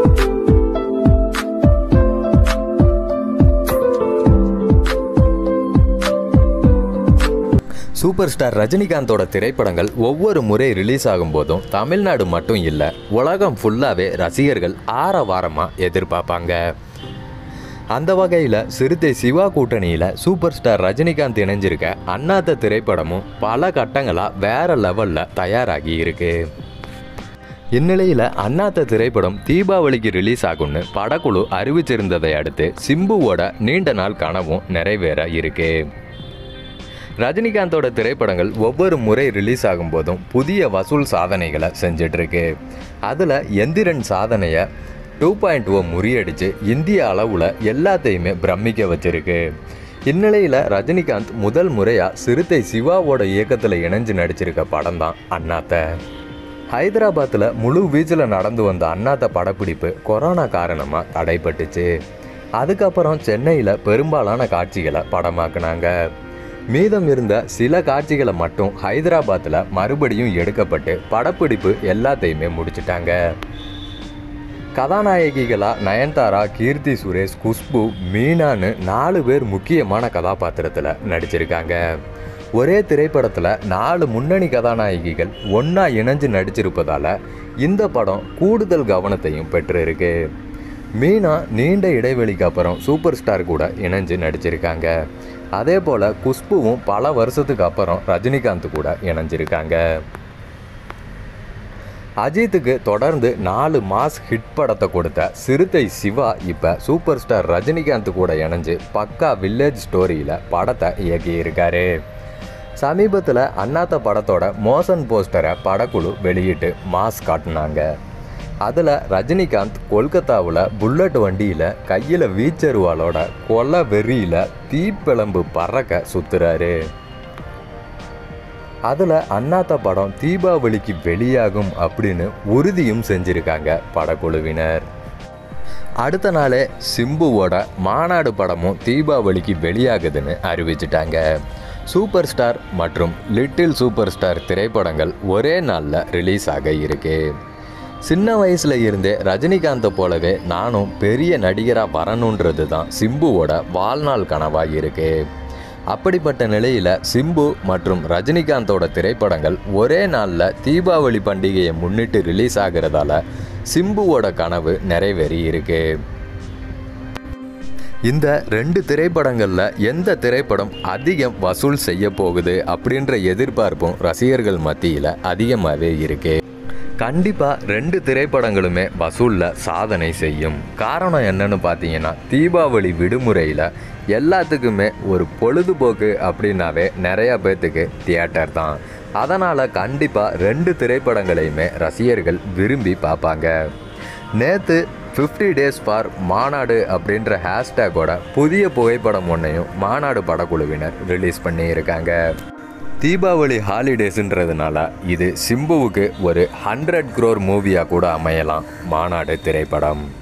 super star ரஜினிகாந்தோட திரைப்படங்கள் ஒவ்வொரு முறை ரிலீஸ் ஆகும்போதும் தமிழ்நாடு மட்டும் இல்லை உலகம் ஃபுல்லாகவே ரசிகர்கள் ஆரவாரமாக எதிர்பார்ப்பாங்க அந்த வகையில் சிறுத்தை சிவா கூட்டணியில் சூப்பர் ஸ்டார் ரஜினிகாந்த் இணைஞ்சிருக்க அண்ணாத்த திரைப்படமும் பல கட்டங்களாக வேற லெவலில் தயாராகி இருக்கு இந்நிலையில் அண்ணாத்த திரைப்படம் தீபாவளிக்கு ரிலீஸ் ஆகும்னு படக்குழு அறிவிச்சிருந்ததை அடுத்து சிம்புவோட நீண்ட நாள் கனவும் நிறைவேற இருக்கு ரஜினிகாந்தோட திரைப்படங்கள் ஒவ்வொரு முறை ரிலீஸ் ஆகும்போதும் புதிய வசூல் சாதனைகளை செஞ்சிட்ருக்கு அதில் எந்திரன் சாதனையை டூ பாயிண்ட் ஓ முறியடிச்சு இந்திய அளவில் எல்லாத்தையுமே பிரமிக்க வச்சிருக்கு இந்நிலையில் ரஜினிகாந்த் முதல் முறையாக சிறுத்தை சிவாவோட இயக்கத்தில் இணைஞ்சு நடிச்சிருக்க படம் தான் அண்ணாத்த ஹைதராபாத்தில் முழு வீச்சில் நடந்து வந்த அண்ணாத்த படப்பிடிப்பு கொரோனா காரணமாக தடைப்பட்டுச்சு அதுக்கப்புறம் சென்னையில் பெரும்பாலான காட்சிகளை படமாக்குனாங்க மீதம் இருந்த சில காட்சிகளை மட்டும் ஹைதராபாத்தில் மறுபடியும் எடுக்கப்பட்டு படப்பிடிப்பு எல்லாத்தையுமே முடிச்சிட்டாங்க கதாநாயகிகளாக நயன்தாரா கீர்த்தி சுரேஷ் குஷ்பு மீனான்னு நாலு பேர் முக்கியமான கதாபாத்திரத்தில் நடிச்சிருக்காங்க ஒரே திரைப்படத்தில் நாலு முன்னணி கதாநாயகிகள் ஒன்றா இணைஞ்சு நடிச்சிருப்பதால் இந்த படம் கூடுதல் கவனத்தையும் பெற்றிருக்கு மீனா நீண்ட இடைவெளிக்கு அப்புறம் சூப்பர் ஸ்டார் கூட இணைஞ்சு நடிச்சிருக்காங்க அதே போல் குஷ்புவும் பல வருஷத்துக்கு அப்புறம் ரஜினிகாந்த் கூட இணைஞ்சிருக்காங்க அஜித்துக்கு தொடர்ந்து நாலு மாஸ் ஹிட் படத்தை கொடுத்த சிறுத்தை சிவா இப்போ சூப்பர் ஸ்டார் ரஜினிகாந்த் கூட இணைஞ்சு பக்கா வில்லேஜ் ஸ்டோரியில் படத்தை இயக்கியிருக்காரு சமீபத்தில் அண்ணாத்த படத்தோட மோசன் போஸ்டரை படக்குழு வெளியிட்டு மாஸ் காட்டினாங்க அதில் ரஜினிகாந்த் கொல்கத்தாவில் புல்லட் வண்டியில் கையில் வீச்சருவாலோட கொலை வெறியில் தீப்பிழம்பு பறக்க சுத்துறாரு அதில் அண்ணாத்த படம் தீபாவளிக்கு வெளியாகும் அப்படின்னு உறுதியும் செஞ்சிருக்காங்க படக்குழுவினர் அடுத்த நாளே சிம்புவோட மாநாடு படமும் தீபாவளிக்கு வெளியாகுதுன்னு அறிவிச்சிட்டாங்க சூப்பர் ஸ்டார் மற்றும் லிட்டில் சூப்பர் ஸ்டார் திரைப்படங்கள் ஒரே நாளில் ரிலீஸ் ஆக இருக்கு சின்ன வயசுல இருந்தே ரஜினிகாந்தை போலவே நானும் பெரிய நடிகராக வரணுன்றது தான் சிம்புவோட வாழ்நாள் கனவாக இருக்கு அப்படிப்பட்ட நிலையில் சிம்பு மற்றும் ரஜினிகாந்தோட திரைப்படங்கள் ஒரே நாளில் தீபாவளி பண்டிகையை முன்னிட்டு ரிலீஸ் ஆகிறதால சிம்புவோட கனவு நிறைவேறி இருக்கு இந்த ரெண்டு திரைப்படங்களில் எந்த திரைப்படம் அதிகம் வசூல் செய்ய போகுது அப்படின்ற எதிர்பார்ப்பும் ரசிகர்கள் மத்தியில் அதிகமாகவே இருக்கு கண்டிப்பாக ரெண்டு திரைப்படங்களுமே வசூலில் சாதனை செய்யும் காரணம் என்னன்னு பார்த்தீங்கன்னா தீபாவளி விடுமுறையில் எல்லாத்துக்குமே ஒரு பொழுதுபோக்கு அப்படின்னாவே நிறையா பேர்த்துக்கு தியேட்டர் தான் அதனால் கண்டிப்பாக ரெண்டு திரைப்படங்களையுமே ரசிகர்கள் விரும்பி பார்ப்பாங்க நேற்று ஃபிஃப்டி டேஸ் ஃபார் மாநாடு அப்படின்ற ஹேஷ்டேக்கோட புதிய புகைப்படம் ஒன்றையும் மாநாடு படக்குழுவினர் ரிலீஸ் பண்ணியிருக்காங்க தீபாவளி ஹாலிடேஸுன்றதுனால இது சிம்புவுக்கு ஒரு ஹண்ட்ரட் க்ரோர் மூவியாக கூட அமையலாம் மாநாடு திரைப்படம்